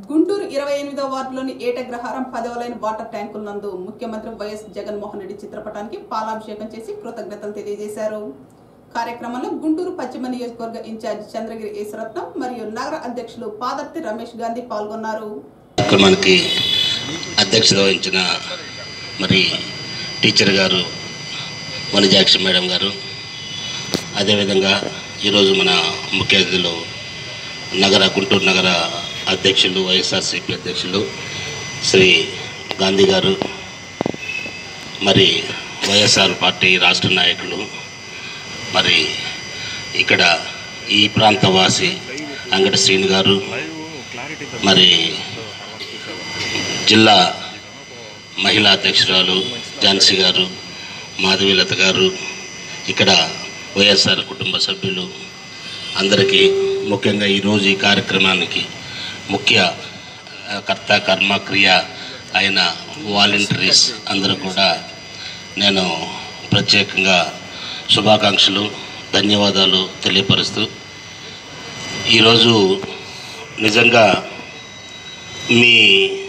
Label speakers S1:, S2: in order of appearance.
S1: గుంటూరు ఇరవై ఎనిమిదో వార్డులోని ఏటగ్రహారం పదవ లైన్ వాటర్ ట్యాంకుల నందు ముఖ్యమంత్రి వైఎస్ జగన్మోహన్ రెడ్డి చిత్రపటానికి పాలాభిషేకం చేసి కృతజ్ఞతలు తెలియజేశారు కార్యక్రమంలో గుంటూరు పశ్చిమ నియోజకవర్గ ఇన్ఛార్జ్ చంద్రగిరి ఈశ్వరత్నం మరియు నగర అధ్యక్షులు పాదర్తి రమేష్ గాంధీ పాల్గొన్నారు
S2: కార్యక్రమానికి అధ్యక్షత వహించిన మరి టీచర్ గారు వనజాక్షి మేడం గారు అదేవిధంగా ఈరోజు మన ముఖ్య అతిథులు నగర గుంటూరు నగర అధ్యక్షులు వైఎస్ఆర్సీపీ అధ్యక్షులు శ్రీ గాంధీ గారు మరి వైఎస్ఆర్ పార్టీ రాష్ట్ర నాయకులు మరి ఇక్కడ ఈ ప్రాంత వాసి అంగడి శ్రీని గారు మరి జిల్లా మహిళా అధ్యక్షురాలు ఝాన్సీ గారు మాధవీలత గారు ఇక్కడ వైఎస్ఆర్ కుటుంబ సభ్యులు అందరికీ ముఖ్యంగా ఈరోజు ఈ కార్యక్రమానికి ముఖ్య ఆ, కర్త కర్మ క్రియ అయిన వాలంటీర్స్ అందరూ కూడా నేను ప్రత్యేకంగా శుభాకాంక్షలు ధన్యవాదాలు తెలియపరుస్తూ ఈరోజు నిజంగా మీ